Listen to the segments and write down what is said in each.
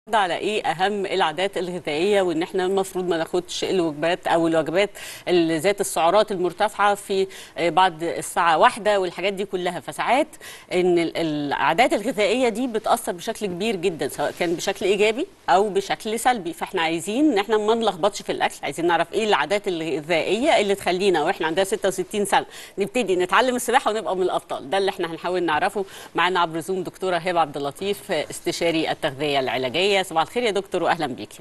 على ايه اهم العادات الغذائيه وان احنا المفروض ما ناخدش الوجبات او الوجبات اللي ذات السعرات المرتفعه في بعد الساعه واحدة والحاجات دي كلها فساعات ان ال- العادات الغذائيه دي بتاثر بشكل كبير جدا سواء كان بشكل ايجابي او بشكل سلبي فاحنا عايزين ان احنا ما نلخبطش في الاكل عايزين نعرف ايه العادات الغذائيه اللي تخلينا واحنا عندنا 66 سنه نبتدي نتعلم السباحه ونبقى من الابطال ده اللي احنا هنحاول نعرفه معانا عبر زوم دكتوره هبه عبد اللطيف استشاري التغذيه العلاجيه صباح الخير يا دكتور واهلا بيكي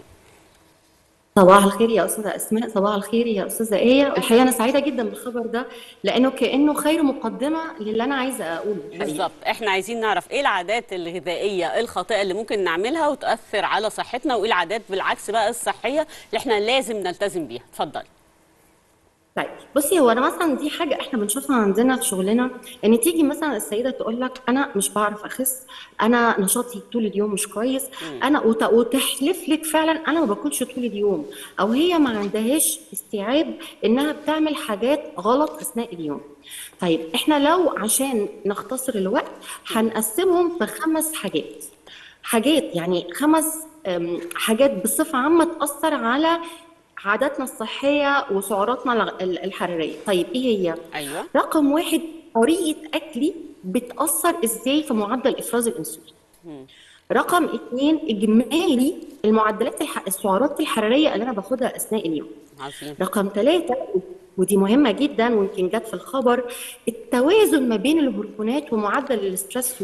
صباح الخير يا استاذه اسماء صباح الخير يا استاذه ايه الحقيقه انا سعيده جدا بالخبر ده لانه كانه خير مقدمه للي انا عايزه اقوله الحقيقه بالظبط احنا عايزين نعرف ايه العادات الغذائيه الخاطئه اللي ممكن نعملها وتاثر على صحتنا وايه العادات بالعكس بقى الصحيه اللي احنا لازم نلتزم بيها اتفضلي طيب بصي هو انا مثلا دي حاجه احنا بنشوفها عندنا في شغلنا ان تيجي مثلا السيده تقول لك انا مش بعرف اخس انا نشاطي طول اليوم مش كويس انا وت- وتحلف لك فعلا انا ما باكلش طول اليوم او هي ما عندهاش استيعاب انها بتعمل حاجات غلط اثناء اليوم طيب احنا لو عشان نختصر الوقت هنقسمهم في خمس حاجات حاجات يعني خمس أم، حاجات بصفه عامه تاثر على عاداتنا الصحيه وسعراتنا الغ- ال- الحراريه طيب ايه هي ايوه رقم واحد طريقه اكلي بتاثر ازاي في معدل افراز الانسولين رقم اتنين اجمالي المعدلات الح... السعرات الحراريه اللي انا باخدها اثناء اليوم عظيم رقم ثلاثة ودي مهمة جدا ويمكن جت في الخبر التوازن ما بين الهرمونات ومعدل الاسترس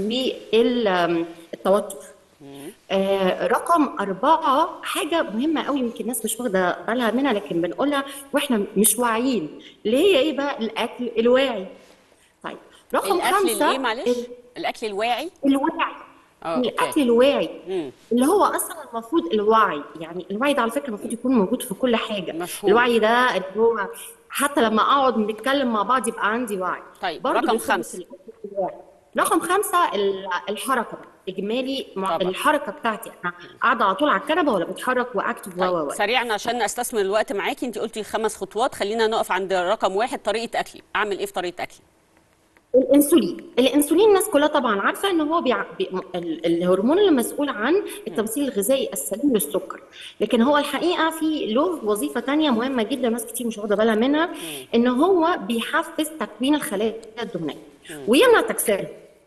والتوتر آه رقم أربعة حاجة مهمة قوي يمكن الناس مش واخدة بالها منها لكن بنقولها وإحنا مش واعيين اللي هي إيه بقى الأكل الواعي طيب رقم الاكل خمسة الايه معلش ال- الاكل الواعي الوعي اه اوكي الأكل الواعي مم. اللي هو اصلا المفروض الوعي يعني الوعي ده على فكره المفروض يكون موجود في كل حاجه مفهوم. الوعي ده اللي هو حتى لما اقعد نتكلم مع بعض يبقى عندي وعي طيب، برضه رقم بيرتبط خمسة. الأكل بالوعي. رقم خمسة ال- الحركة بقى. إجمالي مع طبعا. الحركة بتاعتي أنا قاعدة على طول على الكنبة ولا بتحرك وأكتف و و طيب و سريعا عشان استثمر الوقت معاكي انت قلتي خمس خطوات خلينا نقف عند رقم واحد طريقه اكلي اعمل ايه في طريقه اكلي الانسولين الانسولين الناس كلها طبعا عارفه ان هو بيع... بي... ال- الهرمون اللي مسؤول عن التمثيل الغذائي السليم للسكر لكن هو الحقيقه في له وظيفه تانية مهمه جدا ناس كتير مش واخده بالها منها ان هو بيحفز تكوين الخلايا الدهنيه ويمنع تكسيرها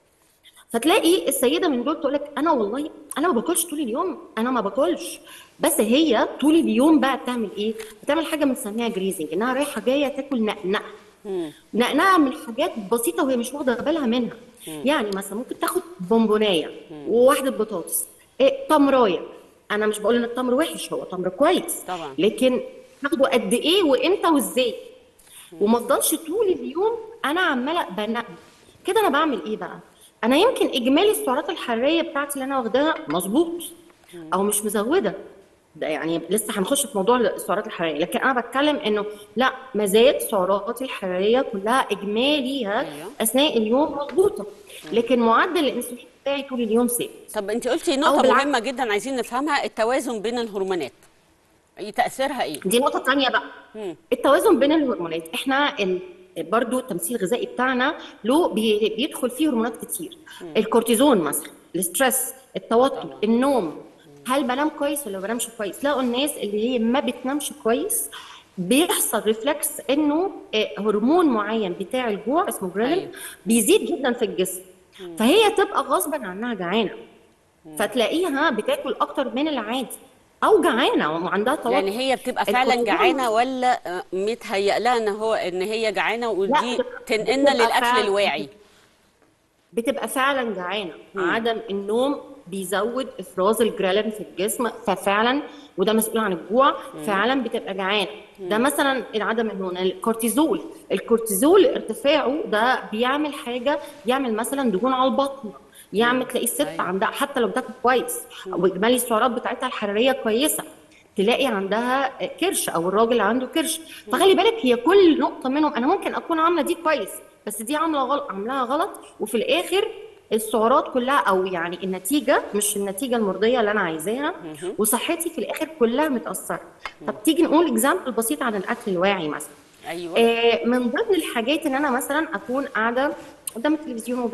فتلاقي السيده من دول تقول لك انا والله انا ما باكلش طول اليوم انا ما باكلش بس هي طول اليوم بقى بتعمل ايه بتعمل حاجه بنسميها جريزنج انها رايحه جايه تاكل نقنقه نقنقه من حاجات بسيطه وهي مش واخده بالها منها يعني مثلا ممكن تاخد بونبونايه وواحده بطاطس إيه تمرايه انا مش بقول ان التمر وحش هو تمر كويس طبعا. لكن تاخده قد ايه وامتى وازاي وما افضلش طول اليوم انا عماله بنقي كده انا بعمل ايه بقى انا يمكن اجمالي السعرات الحراريه بتاعتي اللي انا واخداها مظبوط او مش مزوده ده يعني لسه هنخش في موضوع السعرات الحراريه لكن انا بتكلم انه لا ما زالت سعراتي الحراريه كلها اجماليها أيوه. اثناء اليوم مظبوطه لكن معدل الانسولين بتاعي طول اليوم ثابت طب انت قلتي أو نقطه بالعكس. مهمه جدا عايزين نفهمها التوازن بين الهرمونات ايه تاثيرها ايه دي نقطة تانية بقى مم. التوازن بين الهرمونات احنا ال... برضو التمثيل الغذائي بتاعنا له بي... بيدخل فيه هرمونات كتير الكورتيزون مثلا الاسترس التوتر النوم هل بنام كويس ولا ما بنامش كويس لقوا الناس اللي هي ما بتنامش كويس بيحصل ريفلكس انه آه، هرمون معين بتاع الجوع اسمه جريلين أيوة. بيزيد جدا في الجسم فهي تبقى غصبا عنها جعانه فتلاقيها بتاكل اكتر من العادي او جعانه وعندها توتر يعني هي بتبقى فعلا الكورتيزون- جعانه ولا آه، متهيأ لها ان هو ان هي جعانه ودي بتبقى- تنقلنا بتبقى للاكل فعلا- الواعي بتبقى فعلا جعانه عدم النوم بيزود افراز الجريلين في الجسم ففعلا وده مسؤول عن الجوع فعلا بتبقى جعانه ده مثلا عدم النوم الكورتيزول الكورتيزول ارتفاعه ده بيعمل حاجه يعمل مثلا دهون على البطن يعمل تلاقي الست أيوة. عندها حتى لو بتاكل كويس واجمالي السعرات بتاعتها الحراريه كويسه تلاقي عندها كرش او الراجل عنده كرش فخلي بالك هي كل نقطه منهم انا ممكن اكون عامله دي كويس بس دي عامله غلط عاملاها غلط وفي الاخر السعرات كلها او يعني النتيجه مش النتيجه المرضيه اللي انا عايزاها وصحتي في الاخر كلها متاثره طب تيجي نقول اكزامبل بسيط عن الاكل الواعي مثلا ايوه آه، من ضمن الحاجات ان انا مثلا اكون قاعده قدام التلفزيون وباكل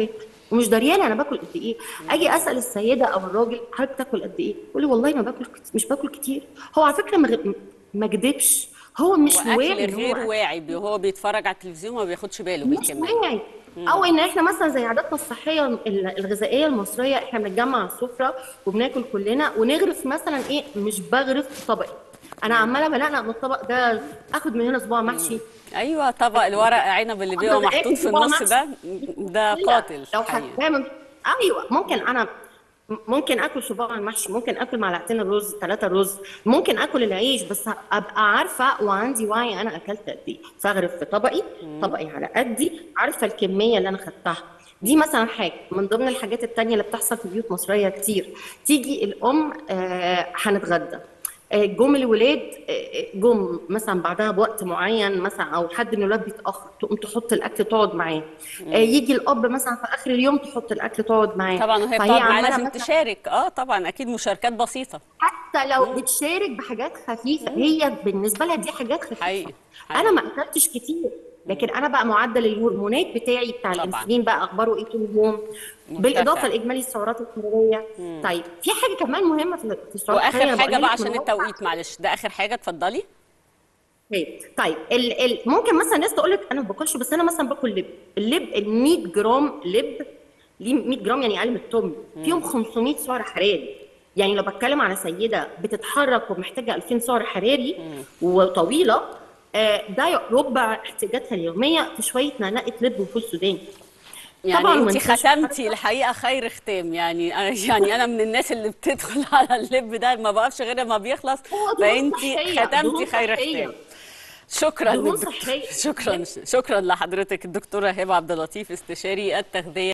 ومش دريانه انا باكل قد ايه اجي اسال السيده او الراجل حضرتك تاكل قد ايه يقول لي والله ما باكل كت- مش باكل كتير هو على فكره ما غ- ما كدبش هو مش واعي واكل إن هو غير واعي بي- هو بيتفرج على التلفزيون وما بياخدش باله مش بالكميه واعي او ان احنا مثلا زي عاداتنا الصحيه ال- الغذائيه المصريه احنا بنتجمع على السفره وبناكل كلنا ونغرف مثلا ايه مش بغرف في طبقي انا عماله بنقنق من الطبق ده اخد من هنا صباع محشي ايوه طبق الورق عنب اللي بيبقى أقدر محطوط آكل في صباع النص محشي. ده ده لا، قاتل لو حقيقي. هتعمل ايوه ممكن انا ممكن اكل صباع المحشي ممكن اكل معلقتين الرز ثلاثه رز ممكن اكل العيش بس ابقى عارفه وعندي وعي انا اكلت قد ايه فاغرف في طبقي طبقي على قدي عارفه الكميه اللي انا خدتها دي مثلا حاجه من ضمن الحاجات التانية اللي بتحصل في بيوت مصريه كتير تيجي الام آه، هنتغدى آه، جم الولاد آه، جم مثلا بعدها بوقت معين مثلا او حد من الولاد بيتاخر تقوم تحط الاكل تقعد معاه آه، يجي الاب مثلا في اخر اليوم تحط الاكل تقعد معاه طبعا وهي فهي بتقعد معاه عمالة لازم مثلاً تشارك اه طبعا اكيد مشاركات بسيطه حتى لو بتشارك بحاجات خفيفه هي بالنسبه لها دي حاجات خفيفه حقيقي انا حقيقي. ما اكلتش كتير لكن انا بقى معدل الهرمونات بتاعي بتاع طبعاً. الانسولين بقى اخباره ايه طول اليوم بالاضافه لاجمالي السعرات الحراريه طيب في حاجه كمان مهمه في في السعرات الحراريه واخر أنا حاجه بقولها بقى لك من عشان واقع التوقيت معلش ده اخر حاجه اتفضلي طيب طيب ال ال ممكن مثلا ناس تقول لك انا ما باكلش بس انا مثلا باكل لب اللب ال 100 جرام لب ليه 100 جرام يعني اقل من التمن فيهم 500 سعر حراري يعني لو بتكلم على سيده بتتحرك ومحتاجه 2000 سعر حراري وطويله آه، ده ربع احتياجاتها اليوميه في شويه نعناع لب وفول سوداني يعني طبعاً انت منتشر. ختمتي الحقيقه خير ختام يعني يعني انا من الناس اللي بتدخل على اللب ده ما بقفش غير ما بيخلص هو دهون فانت صحية، ختمتي دهون خير صحية. ختام شكرا دهون للدكتور صحية. شكرا شكرا لحضرتك الدكتوره هبه عبد اللطيف استشاري التغذيه